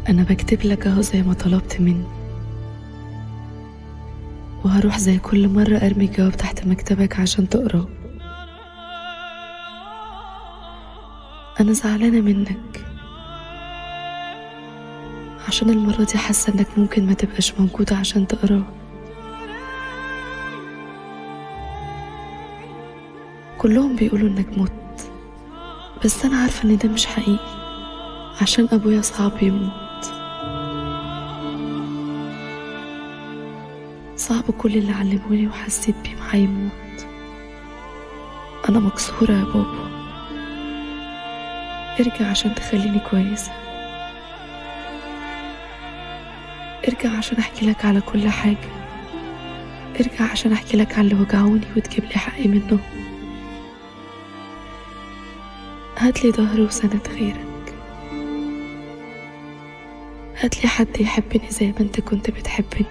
أنا بكتب لك أهو زي ما طلبت مني وهروح زي كل مرة أرمي الجواب تحت مكتبك عشان تقراه أنا زعلانة منك عشان المرة دي حاسة إنك ممكن ما تبقاش موجودة عشان تقراه كلهم بيقولوا إنك مت بس أنا عارفة إن ده مش حقيقي عشان أبويا صعب يموت صعب كل اللي علموني وحسيت بيه معاه يموت أنا مكسورة يا بابا ارجع عشان تخليني كويسة ارجع عشان أحكي لك على كل حاجة ارجع عشان أحكي لك على اللي وجعوني وتجيب لي حقي منهم هاتلي ظهر وسند غيرك هاتلي حد يحبني زي ما انت كنت بتحبني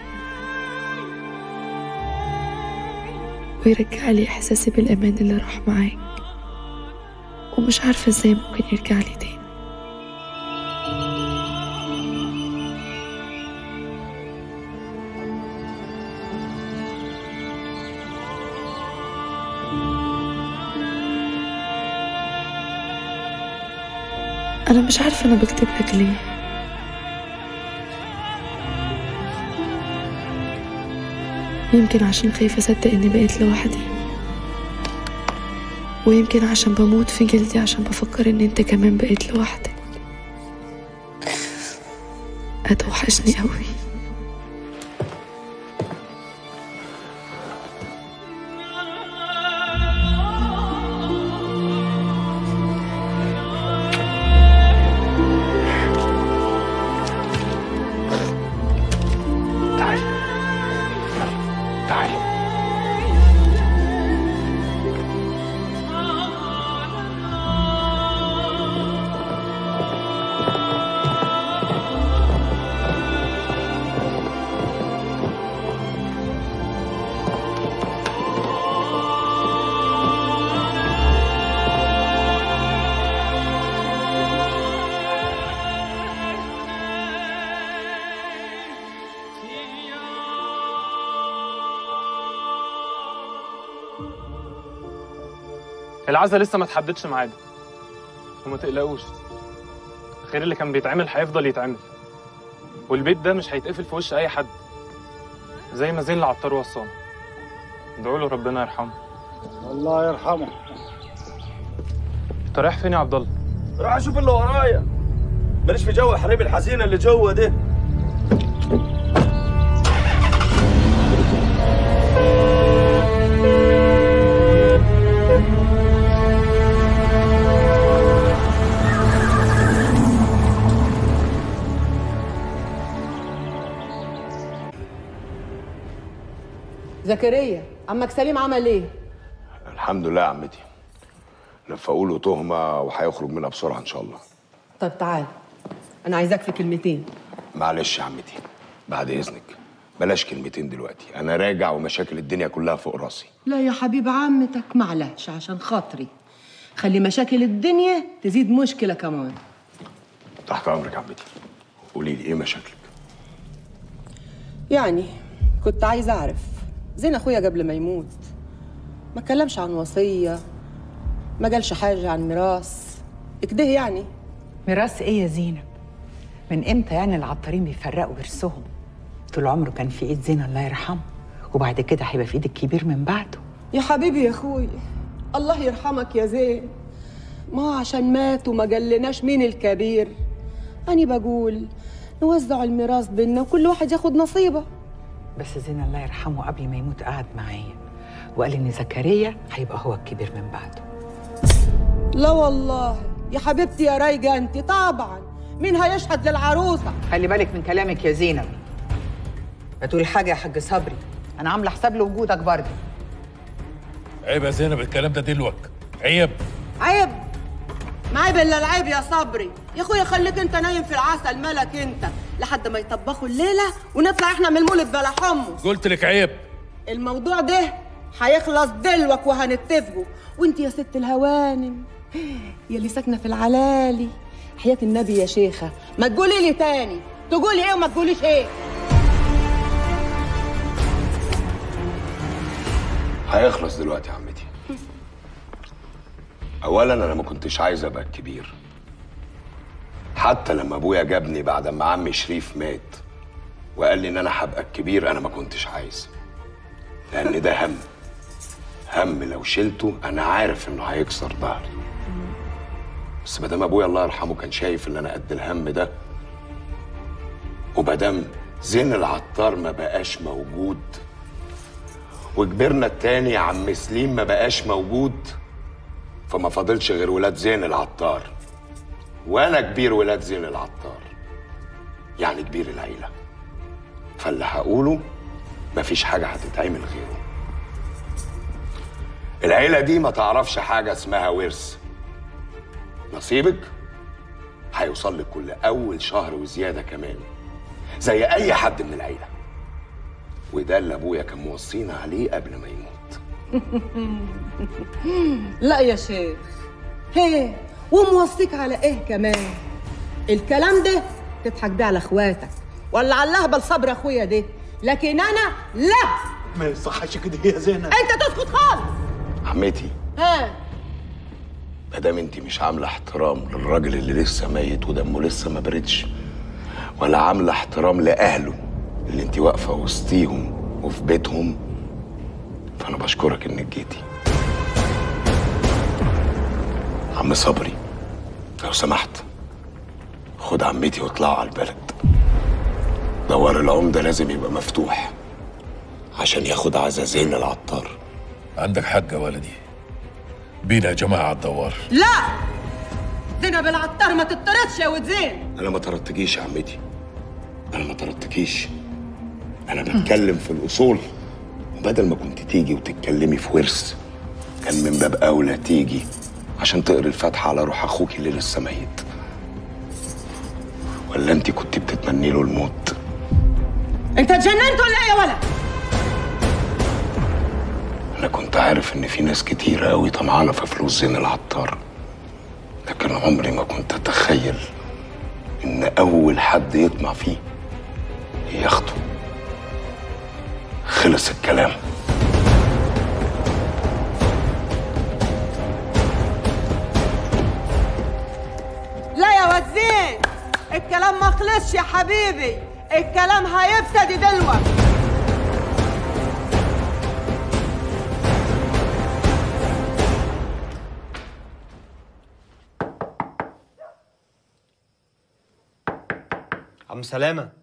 ويرجع لي إحساسي بالأمان اللي راح معاك ومش عارفة ازاي ممكن يرجع لي تاني أنا مش عارفة أنا بكتب لك ليه يمكن عشان خايفة أصدق إني بقيت لوحدي ويمكن عشان بموت في جلدي عشان بفكر إن أنت كمان بقيت لوحدك هتوحشني قوي تعالي تعالي العزا لسه ما تحددش ميعاده وما تقلقوش الخير اللي كان بيتعمل هيفضل يتعمل والبيت ده مش هيتقفل في وش اي حد زي ما زين العطار وصانا ادعوا له ربنا يرحمه الله يرحمه انت رايح فين يا عبد الله راح اشوف اللي ورايا ماليش في جو الحريم الحزينه اللي جوه ده زكريا عمك سليم عمل ايه؟ الحمد لله يا عمتي لفقوا له تهمه وهيخرج منها بسرعه ان شاء الله طب تعال انا عايزاك في كلمتين معلش يا عمتي بعد اذنك بلاش كلمتين دلوقتي انا راجع ومشاكل الدنيا كلها فوق راسي لا يا حبيب عمتك معلش عشان خاطري خلي مشاكل الدنيا تزيد مشكلة كمان تحت امرك يا عمتي قولي لي ايه مشاكلك يعني كنت عايزة أعرف زين أخويا قبل ما يموت ما اتكلمش عن وصية ما قالش حاجة عن ميراث كده يعني ميراث ايه يا زينب من امتى يعني العطارين بيفرقوا ورثهم طول عمره كان في ايد زين الله يرحمه وبعد كده هيبقى في ايد الكبير من بعده يا حبيبي يا أخوي الله يرحمك يا زين ما هو عشان مات وما قالناش مين الكبير أنا بقول نوزع الميراث بينا وكل واحد ياخد نصيبه بس زين الله يرحمه قبل ما يموت قعد معايا وقال ان زكريا هيبقى هو الكبير من بعده لا والله يا حبيبتي يا رايقة أنت طبعا مين هيشهد للعروسة خلي بالك من كلامك يا زينب ما تقولي حاجه يا حاج صبري انا عامله حساب لوجودك برضه عيب يا زينب الكلام ده دلوك عيب عيب ما عيب الا العيب يا صبري يا اخويا خليك انت نايم في العسل ملك انت لحد ما يطبخوا الليله ونطلع احنا من المولد بلا حمص قلت لك عيب الموضوع ده هيخلص دلوك وهنتفقوا وانت يا ست الهوانم يا اللي ساكنه في العلالي حياة النبي يا شيخة ما تقولي لي تاني تقولي ايه وما تقوليش ايه هيخلص دلوقتي يا عمتي اولا انا ما كنتش عايز ابقى الكبير حتى لما ابويا جابني بعد ما عمي شريف مات وقال لي ان انا هبقى الكبير انا ما كنتش عايز لان ده هم هم لو شلته انا عارف انه هيكسر ظهري بس ما دام ابويا الله يرحمه كان شايف ان انا قد الهم ده ومادام زين العطار ما بقاش موجود وكبرنا التاني عم سليم ما بقاش موجود فما فاضلش غير ولاد زين العطار وانا كبير ولاد زين العطار يعني كبير العيله فاللي هقوله مفيش حاجه هتتعمل غيره العيله دي ما تعرفش حاجه اسمها ورث نصيبك هيوصل لك كل اول شهر وزياده كمان زي اي حد من العيله وده اللي ابويا كان موصينا عليه قبل ما يموت لا يا شيخ هي وموصيك على ايه كمان الكلام ده تضحك بيه على اخواتك ولا على اللهبه صبر اخويا ده لكن انا لا ما يصحش كده يا زينب انت تسكت خالص عمتي ها ما دام انت مش عامله احترام للراجل اللي لسه ميت ودمه لسه ما بردش ولا عامله احترام لاهله اللي انت واقفه وسطيهم وفي بيتهم فانا بشكرك انك جيتي عم صبري لو سمحت خد عمتي واطلعوا على البلد دوار العمده لازم يبقى مفتوح عشان ياخد عزازين العطار عندك حق يا ولدي بينا يا جماعه على الدوار لا زينب العطار ما تطردش يا ود زين انا ما طردتكيش يا عمتي انا ما طردتكيش انا بتكلم في الاصول وبدل ما كنت تيجي وتتكلمي في ورث كان من باب اولى تيجي عشان تقري الفاتحه على روح اخوك اللي لسه ميت ولا انت كنت بتتمني له الموت انت اتجننت ولا ايه يا ولد انا كنت عارف ان في ناس كتيره قوي طمعانه في فلوس زين العطار لكن عمري ما كنت اتخيل ان اول حد يطمع فيه ياخده خلص الكلام لا يا ود زين الكلام ما خلصش يا حبيبي الكلام هيبتدي دلوقتي عم سلامة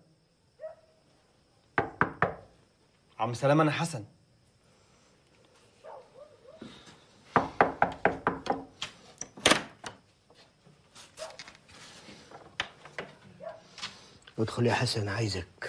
عم سلامة أنا حسن ادخل يا حسن عايزك